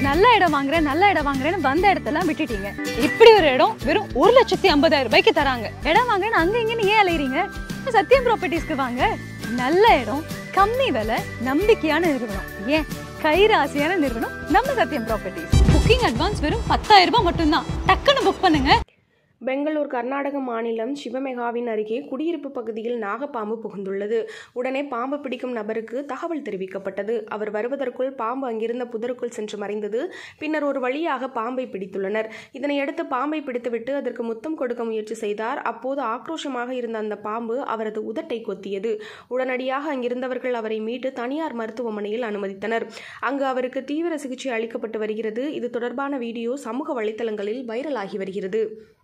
நல்ல இடம் வாங்குறேன் நல்ல இடம் வாங்குறேன்னு வந்த இடத்தெல்லாம் விட்டுட்டீங்க இப்படி ஒரு இடம் வெறும் ஒரு லட்சத்தி ஐம்பதாயிரம் ரூபாய்க்கு தராங்க இடம் வாங்குறேன்னு அங்க இங்கன்னு ஏன் அலையிறீங்க சத்தியம் ப்ராப்பர்ட்டிஸ்க்கு வாங்க நல்ல இடம் கம்மி விலை நம்பிக்கையான நிறுவனம் ஏன் கைராசியான நிறுவனம் நம்ம சத்தியம் ப்ராப்பர்ட்டிஸ் புக்கிங் அட்வான்ஸ் வெறும் பத்தாயிரம் ரூபாய் மட்டும்தான் டக்குன்னு புக் பண்ணுங்க பெங்களூர் கர்நாடக மாநிலம் சிவமெகாவின் அருகே குடியிருப்பு பகுதியில் நாகப்பாம்பு புகுந்துள்ளது உடனே பாம்பு பிடிக்கும் நபருக்கு தகவல் தெரிவிக்கப்பட்டது அவர் வருவதற்குள் பாம்பு அங்கிருந்த புதருக்குள் சென்று மறைந்தது பின்னர் ஒரு வழியாக பாம்பை பிடித்துள்ளனர் இதனையடுத்து பாம்பை பிடித்துவிட்டு அதற்கு முத்தம் கொடுக்க முயற்சி செய்தார் அப்போது ஆக்ரோஷமாக இருந்த அந்த பாம்பு அவரது உதட்டை கொத்தியது உடனடியாக அங்கிருந்தவர்கள் அவரை மீட்டு தனியார் மருத்துவமனையில் அனுமதித்தனர் அங்கு அவருக்கு தீவிர சிகிச்சை அளிக்கப்பட்டு வருகிறது இது தொடர்பான வீடியோ சமூக வலைதளங்களில் வைரலாகி வருகிறது